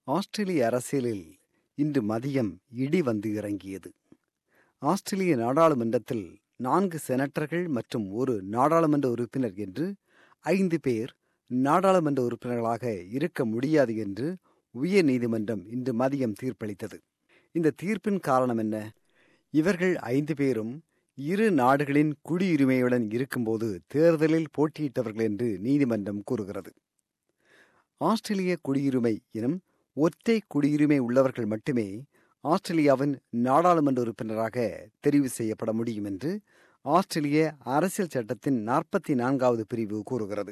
ஆஸ்திரேலிய அரசியலில் இன்று மதியம் இடி வந்து இறங்கியது ஆஸ்திரேலிய நாடாளுமன்றத்தில் நான்கு செனட்டர்கள் மற்றும் ஒரு நாடாளுமன்ற உறுப்பினர் என்று ஐந்து பேர் நாடாளுமன்ற உறுப்பினர்களாக இருக்க முடியாது என்று உயர் நீதிமன்றம் இன்று மதியம் தீர்ப்பளித்தது இந்த தீர்ப்பின் காரணம் என்ன இவர்கள் ஐந்து பேரும் இரு நாடுகளின் குடியுரிமையுடன் இருக்கும்போது தேர்தலில் போட்டியிட்டவர்கள் என்று நீதிமன்றம் கூறுகிறது ஆஸ்திரேலிய குடியுரிமை எனும் ஒற்றை குடியுரிமை உள்ளவர்கள் மட்டுமே ஆஸ்திரேலியாவின் நாடாளுமன்ற உறுப்பினராக தெரிவு செய்யப்பட முடியும் என்று ஆஸ்திரேலிய அரசியல் சட்டத்தின் நாற்பத்தி நான்காவது பிரிவு கூறுகிறது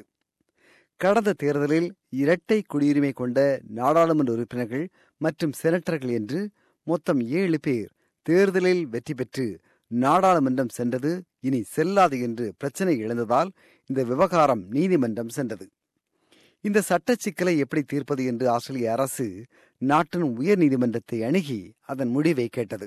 கடந்த தேர்தலில் இரட்டை குடியுரிமை கொண்ட நாடாளுமன்ற உறுப்பினர்கள் மற்றும் செனட்டர்கள் என்று மொத்தம் ஏழு பேர் தேர்தலில் வெற்றி பெற்று நாடாளுமன்றம் சென்றது இனி செல்லாது என்று பிரச்சனை எழுந்ததால் இந்த விவகாரம் நீதிமன்றம் சென்றது இந்த சட்ட சிக்கலை எப்படி தீர்ப்பது என்று ஆஸ்திரேலிய அரசு நாட்டின் உயர் நீதிமன்றத்தை அணுகி அதன் முடிவை கேட்டது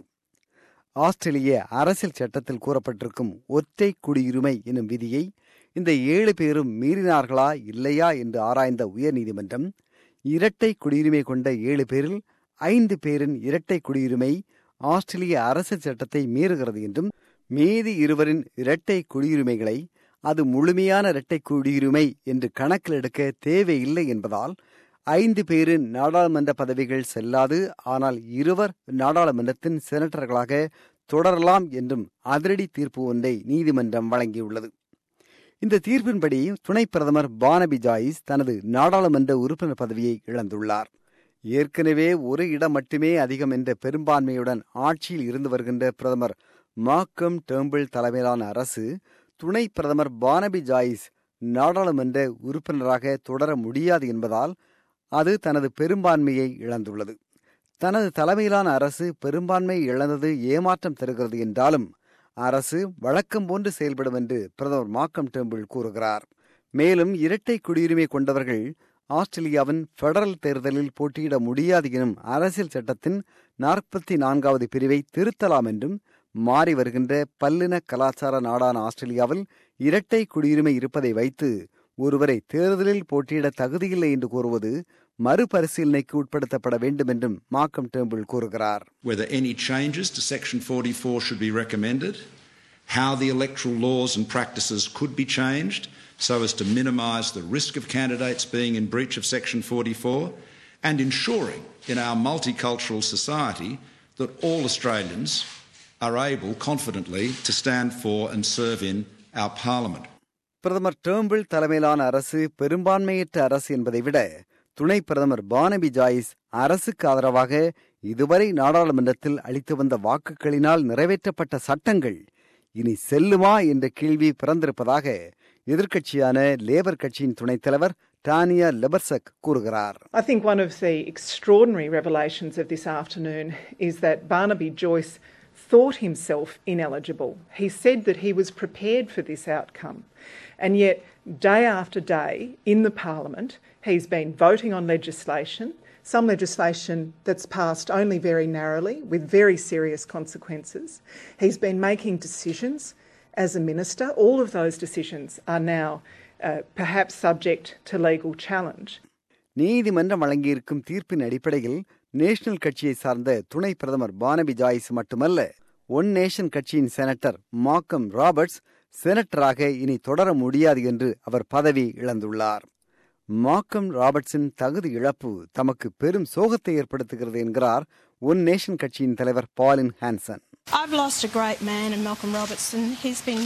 ஆஸ்திரேலிய அரசியல் சட்டத்தில் கூறப்பட்டிருக்கும் ஒற்றை குடியுரிமை எனும் விதியை இந்த ஏழு பேரும் மீறினார்களா இல்லையா என்று ஆராய்ந்த உயர் நீதிமன்றம் இரட்டை குடியுரிமை கொண்ட ஏழு பேரில் ஐந்து பேரின் இரட்டை குடியுரிமை ஆஸ்திரேலிய அரசியல் சட்டத்தை மீறுகிறது என்றும் மீதி இருவரின் இரட்டை குடியுரிமைகளை அது முழுமையான இரட்டை குடியுரிமை என்று கணக்கில் எடுக்க தேவையில்லை என்பதால் ஐந்து பேரின் நாடாளுமன்ற பதவிகள் செல்லாது ஆனால் இருவர் நாடாளுமன்றத்தின் செனட்டர்களாக தொடரலாம் என்றும் அதிரடி தீர்ப்பு ஒன்றை நீதிமன்றம் வழங்கியுள்ளது இந்த தீர்ப்பின்படி துணை பிரதமர் பானபி ஜாயிஸ் தனது நாடாளுமன்ற உறுப்பினர் பதவியை இழந்துள்ளார் ஏற்கனவே ஒரு இடம் மட்டுமே அதிகம் என்ற பெரும்பான்மையுடன் ஆட்சியில் இருந்து வருகின்ற பிரதமர் மாக்கம் டேம்பிள் தலைமையிலான அரசு துணை பிரதமர் பானபி ஜாயிஸ் நாடாளுமன்ற உறுப்பினராக தொடர முடியாது என்பதால் அது தனது பெரும்பான்மையை இழந்துள்ளது தனது தலைமையிலான அரசு பெரும்பான்மை இழந்தது ஏமாற்றம் தருகிறது என்றாலும் அரசு வழக்கம் போன்று செயல்படும் என்று பிரதமர் மாக்கம் டேம்பிள் கூறுகிறார் மேலும் இரட்டை குடியுரிமை கொண்டவர்கள் ஆஸ்திரேலியாவின் பெடரல் தேர்தலில் போட்டியிட முடியாது எனும் அரசியல் சட்டத்தின் நாற்பத்தி நான்காவது பிரிவை திருத்தலாம் என்றும் மாறி வருகின்ற பல்லின கலாச்சார நாடான ஆஸ்திரேலியாவில் இரட்டை குடியுரிமை இருப்பதை வைத்து ஒருவரை தேர்தலில் போட்டியிட தகுதியில்லை என்று கூறுவது மறுபரிசீலனைக்கு உட்படுத்தப்பட வேண்டும் என்றும் மாக்கம் டேம்பிள் கூறுகிறார் whether any changes to Section 44 should be recommended, how the electoral laws and practices could be changed so as to minimise the risk of candidates being in breach of Section 44, and ensuring in our multicultural society that all Australians are able confidently to stand for and serve in our Parliament. பிரதமர் Turnbull தலைமையிலான அரசு பெரும்பான்மையற்ற அரசு என்பதை விட துணை பிரதமர் Barnaby ஜாயிஸ் அரசுக்கு ஆதரவாக இதுவரை நாடாளுமன்றத்தில் அளித்து வந்த வாக்குகளினால் நிறைவேற்றப்பட்ட சட்டங்கள் இனி செல்லுமா என்ற கேள்வி பிறந்திருப்பதாக எதிர்க்கட்சியான லேபர் கட்சியின் துணைத் தலைவர் டானியா லெபர்சக் கூறுகிறார் I think one of the extraordinary revelations of this afternoon is that Barnaby Joyce thought himself ineligible. He said that he was prepared for this outcome. And yet, day after day in the Parliament, he's been voting on legislation, some legislation that's passed only very narrowly with very serious consequences. He's been making decisions as a minister. All of those decisions are now uh, perhaps subject to legal challenge. நீதிமன்றம் வழங்கியிருக்கும் தீர்ப்பின் அடிப்படையில் national கட்சியை சார்ந்த துணை பிரதமர் Barnaby Joyce மட்டுமல்ல One Nation கட்சியின் senator Malcolm Roberts செனட்டராக இனி தொடர முடியாது என்று அவர் பதவி இழந்துள்ளார் மாக்கம் ராபர்ட்ஸின் தகுதி இழப்பு தமக்கு பெரும் சோகத்தை ஏற்படுத்துகிறது என்கிறார் ஒன் நேஷன் கட்சியின் தலைவர் Pauline Hanson I've lost a great man in Malcolm Robertson. He's been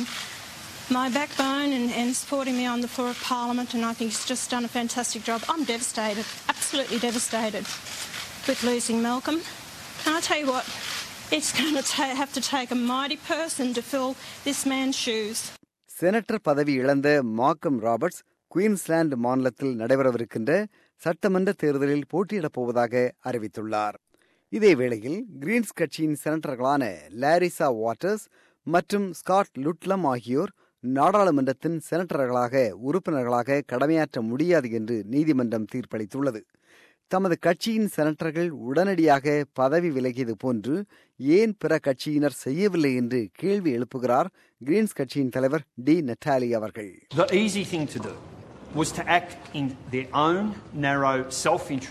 my backbone and, and supporting me on the floor of Parliament, and I think he's just done a fantastic job. I'm devastated, absolutely devastated with losing Malcolm. Can I tell you what? It's going to ta- have to take a mighty person to fill this man's shoes. Senator பதவி இழந்த Markham Roberts Queensland மாநிலத்தில் நடைபெறவிருக்கின்ற சட்டமன்ற தேர்தலில் போட்டியிடப் போவதாக அறிவித்துள்ளார் இதே வேளையில் Greens கட்சியின் செனட்டர்களான லாரிசா வாட்டர்ஸ் மற்றும் ஸ்காட் லுட்லம் ஆகியோர் நாடாளுமன்றத்தின் செனட்டர்களாக உறுப்பினர்களாக கடமையாற்ற முடியாது என்று நீதிமன்றம் தீர்ப்பளித்துள்ளது தமது கட்சியின் செனட்டர்கள் உடனடியாக பதவி விலகியது போன்று ஏன் பிற கட்சியினர் செய்யவில்லை என்று கேள்வி எழுப்புகிறார் கிரீன்ஸ் கட்சியின் தலைவர் டி நட்டாலி அவர்கள் The easy thing to do was to act in their own narrow self interest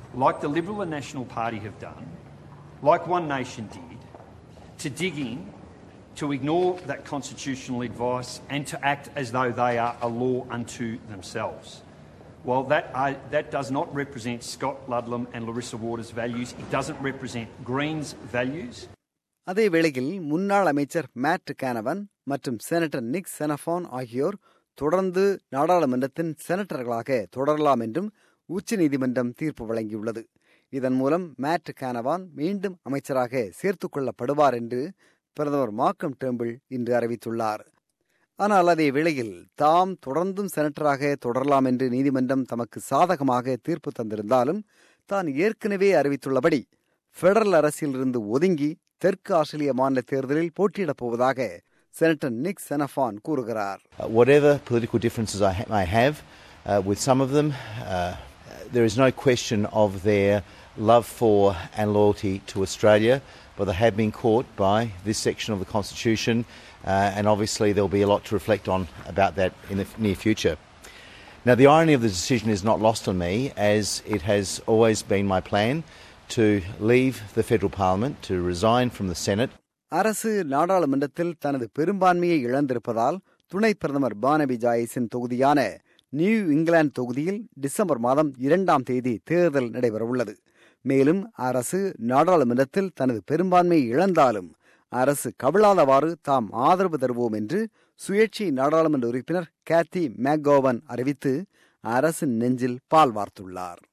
like the Liberal and National Party have done, like One Nation did, to dig in, to ignore that constitutional advice, and to act as though they are a law unto themselves. While that, uh, that does not represent Scott Ludlam and Larissa Waters' values, it doesn't represent Greens' values. அதே வேளையில் முன்னாள் அமைச்சர் mat கேனவன் மற்றும் senator நிக் செனஃபான் ஆகியோர் தொடர்ந்து நாடாளுமன்றத்தின் செனட்டர்களாக தொடரலாம் என்றும் உச்சநீதிமன்றம் தீர்ப்பு வழங்கியுள்ளது இதன் மூலம் மேட் கேனவான் மீண்டும் அமைச்சராக சேர்த்துக் கொள்ளப்படுவார் என்று பிரதமர் மார்க்கம் டேம்பிள் இன்று அறிவித்துள்ளார் ஆனால் அதே வேளையில் தாம் தொடர்ந்தும் செனட்டராக தொடரலாம் என்று நீதிமன்றம் தமக்கு சாதகமாக தீர்ப்பு தந்திருந்தாலும் தான் ஏற்கனவே அறிவித்துள்ளபடி பெடரல் அரசியலிருந்து ஒதுங்கி தெற்கு ஆஸ்திரேலிய மாநில தேர்தலில் போட்டியிடப் போவதாக செனட்டர் நிக் செனஃபான் கூறுகிறார் Uh, whatever political differences I ha- may have uh, with some of them, uh, there is no question of their love for and loyalty to Australia, but they have been caught by this section of the Constitution, uh, and obviously there'll be a lot to reflect on about that in the f- near future. Now, the irony of the decision is not lost on me, as it has always been my plan to leave the federal parliament, to resign from the Senate, அரசு நாடாளுமன்றத்தில் தனது பெரும்பான்மையை இழந்திருப்பதால் துணை பிரதமர் Barnaby ஜாயிஸின் தொகுதியான New England தொகுதியில் December மாதம் இரண்டாம் தேதி தேர்தல் நடைபெறவுள்ளது மேலும் அரசு நாடாளுமன்றத்தில் தனது பெரும்பான்மையை இழந்தாலும் அரசு கவிழாதவாறு தாம் ஆதரவு தருவோம் என்று சுயேட்சை நாடாளுமன்ற உறுப்பினர் கேத்தி மேக்கோவன் அறிவித்து அரசின் நெஞ்சில் பால் வார்த்துள்ளார்